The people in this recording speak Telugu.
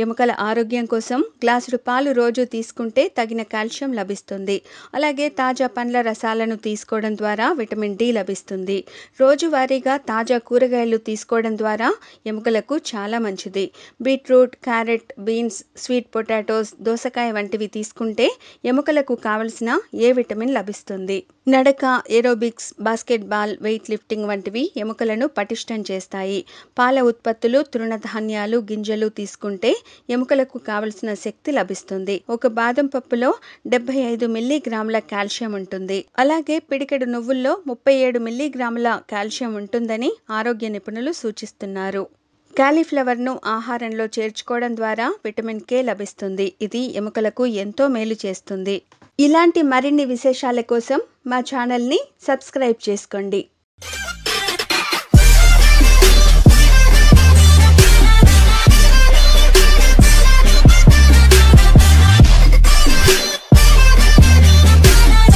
ఎముకల ఆరోగ్యం కోసం గ్లాసుడు పాలు రోజు తీసుకుంటే తగిన కాల్షియం లభిస్తుంది అలాగే తాజా పండ్ల రసాలను తీసుకోవడం ద్వారా విటమిన్ డి లభిస్తుంది రోజువారీగా తాజా కూరగాయలు తీసుకోవడం ద్వారా ఎముకలకు చాలా మంచిది beetroot carrot beans sweet potatoes దోసకాయ వంటివి తీసుకుంటే ఎముకలకు కావలసిన ఏ విటమిన్ లభిస్తుంది నడక ఏరోబిక్స్ బాస్కెట్బాల్ వెయిట్ లిఫ్టింగ్ వంటివి ఎముకలను పటిష్టం చేస్తాయి పాల ఉత్పత్తులు తృణధాన్యాలు గింజలు తీసుకుంటే ఎముకలకు కావలసిన శక్తి లభిస్తుంది ఒక బాదం పప్పులో డెబ్బై ఐదు మిల్లీగ్రాముల కాల్షియం ఉంటుంది అలాగే పిడికెడు నువ్వుల్లో ముప్పై ఏడు మిల్లీగ్రాముల కాల్షియం ఉంటుందని ఆరోగ్య నిపుణులు సూచిస్తున్నారు కాలీఫ్లవర్ను ఆహారంలో చేర్చుకోవడం ద్వారా విటమిన్ కే లభిస్తుంది ఇది ఎముకలకు ఎంతో మేలు చేస్తుంది ఇలాంటి మరిన్ని విశేషాల కోసం మా ఛానల్ని సబ్స్క్రైబ్ చేసుకోండి